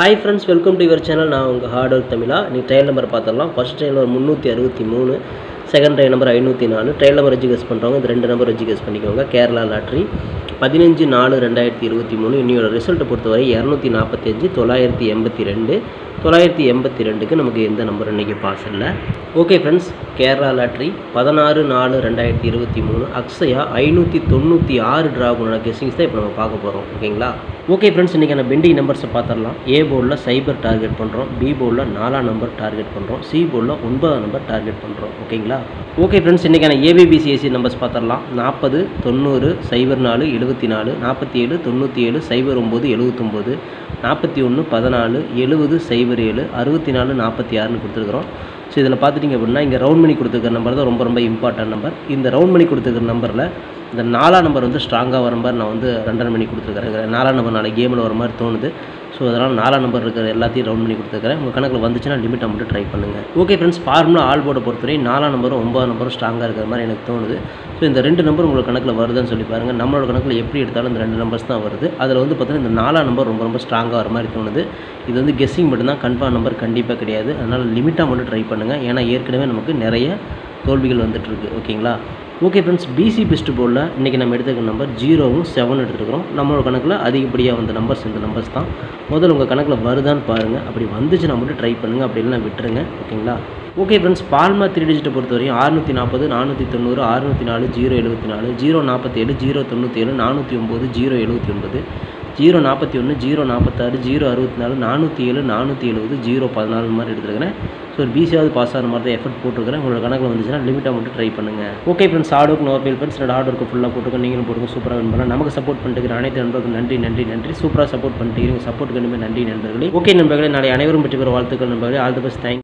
hi friends welcome to your channel நான் உங்கள் hard work தமிழா நீ ட்ரையல் நம்பர் பார்த்துடலாம் ஃபர்ஸ்ட் ட்ரையல் நம்பர் முந்நூற்றி அறுபத்தி மூணு செகண்ட் ட்ரையல் நம்பர் ஐநூற்றி நாலு ட்ரையல் நம்பர் வச்சு கெஸ் பண்ணுறவங்க இந்த ரெண்டு நம்பர் வச்சு கெஸ் பண்ணிக்கோங்க கேரளா லாட்ரி பதினஞ்சு நாலு ரெண்டாயிரத்தி இருபத்தி மூணு இன்னையோட ரிசல்ட்டை பொறுத்தவரை இரநூத்தி நாற்பத்தஞ்சு தொள்ளாயிரத்தி எண்பத்தி ரெண்டு தொள்ளாயிரத்தி எண்பத்தி ரெண்டுக்கு நமக்கு எந்த நம்பர் இன்றைக்கி பாஸ் இல்லை ஓகே ஃப்ரெண்ட்ஸ் கேரளா லாட்ரி பதினாறு நாலு ரெண்டாயிரத்தி இருபத்தி மூணு அக்ஸயா ஐநூற்றி தொண்ணூற்றி ஆறு ட்ராகுனோட கெஸ்ஸிங்ஸ் தான் இப்போ நம்ம பார்க்க போகிறோம் ஓகேங்களா ஓகே ஃப்ரெண்ட்ஸ் இன்றைக்கான பெண்டிங் நம்பர்ஸை பார்த்துடலாம் ஏ போர்டில் சைபர் டார்கெட் பண்ணுறோம் பி போர்டில் நாலாம் நம்பர் டார்கெட் பண்ணுறோம் சி போர்டில் ஒன்பதாம் நம்பர் டார்கெட் பண்ணுறோம் ஓகேங்களா ஓகே ஃப்ரெண்ட்ஸ் இன்றைக்கான ஏபிபிசிஎஸ்சி நம்பர்ஸ் பார்த்துடலாம் நாற்பது தொண்ணூறு சைபர் நாலு எழுபத்தி நாலு நாற்பத்தி ஏழு தொண்ணூற்றி ஏழு சைபர் ஒம்பது எழுபத்தொம்போது நாற்பத்தி ஒன்று பதினாலு எழுபது சைபர் ஏழு அறுபத்தி நாலு நாற்பத்தி ஆறுன்னு கொடுத்துருக்குறோம் ஸோ இதில் பார்த்துட்டிங்க அப்படின்னா இங்கே ரவுண்ட் மணி கொடுத்துருக்க நம்பர் தான் ரொம்ப ரொம்ப இம்பார்ட்டன்ட் நம்பர் இந்த ரவுண்ட் மணி கொடுத்துருக்க நம்பரில் இந்த நாலாம் நம்பர் வந்து ஸ்ட்ராங்காக வர மாதிரி நான் வந்து ரெண்டரை மணி கொடுத்துருக்கேன் நாலாம் நம்பர் நாளைக்கு கேமில் வர மாதிரி தோணுது ஸோ அதனால் நாலாம் நம்பர் இருக்கிற எல்லாத்தையும் ரவுண்ட் பண்ணி கொடுத்துருக்கேன் உங்கள் கணக்கில் வந்துச்சுன்னா லிமிட் மட்டும் ட்ரை பண்ணுங்கள் ஓகே ஃப்ரெண்ட்ஸ் ஃபார்முலா ஆல் போர்டை பொறுத்தவரை நாலாம் நம்பரும் ஒன்பதாம் நம்பரும் ஸ்ட்ராங்காக இருக்கிற மாதிரி எனக்கு தோணுது ஸோ இந்த ரெண்டு நம்பர் உங்களுக்கு கணக்கில் வருதுன்னு சொல்லி பாருங்கள் நம்மளோட கணக்கில் எப்படி எடுத்தாலும் இந்த ரெண்டு நம்பர்ஸ் தான் வருது அதில் வந்து பார்த்தீங்கன்னா இந்த நாலாம் நம்பர் ரொம்ப ரொம்ப ஸ்ட்ராங்காக வர மாதிரி தோணுது இது வந்து கெஸ்ஸிங் மட்டும்தான் கன்ஃபார்ம் நம்பர் கண்டிப்பாக கிடையாது அதனால் லிமிட்டாக மட்டும் ட்ரை பண்ணுங்கள் ஏன்னா ஏற்கனவே நமக்கு நிறைய தோல்விகள் வந்துட்டுருக்கு ஓகேங்களா ஓகே ஃப்ரெண்ட்ஸ் பிசி பெஸ்ட் போர்டில் இன்றைக்கி நம்ம எடுத்துக்க நம்பர் ஜீரோவும் செவன் எடுத்துருக்கிறோம் நம்மளோட கணக்கில் அதிகப்படியாக வந்த நம்பர்ஸ் இந்த நம்பர்ஸ் தான் முதல்ல உங்கள் கணக்கில் வருதான்னு பாருங்கள் அப்படி வந்துச்சுன்னா மட்டும் ட்ரை பண்ணுங்கள் அப்படி இல்லைனா விட்டுருங்க ஓகேங்களா ஓகே ஃப்ரெண்ட்ஸ் பால்மா த்ரீ டிஜிட்டை பொறுத்தவரையும் அறுநூற்றி நாற்பது நானூற்றி தொண்ணூறு அறுநூற்றி நாலு ஜீரோ எழுபத்தி நாலு ஜீரோ நாற்பத்தேழு ஜீரோ தொண்ணூற்றி ஏழு நானூற்றி ஒம்பது ஜீரோ எழுபத்தி ஒன்பது ஜீரோ நாற்பத்தி ஒன்று ஜீரோ நாற்பத்தாறு ஜீரோ அறுபத்தி நாலு நானூற்றி ஏழு நானூற்றி எழுபது ஜீரோ பதினாலு மாதிரி எடுத்துருக்கிறேன் ஸோ ஒரு பிசியாவது பாஸ் ஆகிற மாதிரி தான் எஃபர்ட் போட்டுருக்கிறேன் உங்களோட கணக்கில் வந்துச்சுன்னா லிமிட்டாக மட்டும் ட்ரை பண்ணுங்கள் okay friends hard work no feel friends என்னோட ஹார்ட் ஒர்க்கு ஃபுல்லாக போட்டுருங்க நீங்களும் போட்டுங்க சூப்பராக வின் பண்ணலாம் நமக்கு சப்போர்ட் பண்ணிட்டு அனைத்து நண்பர்களுக்கும் நன்றி நன்றி நன்றி சூப்பராக சப்போர்ட் பண்ணிட்டு சப்போர்ட்டுக்கு இனிமேல் நன்றி நண்பர்களே ஓகே நண்பர்களே நாளை அனைவரும் பெற்று பெற வாழ்த்துக்கள் நண்பர்களே ஆல் தி பெஸ்ட் தேங்க்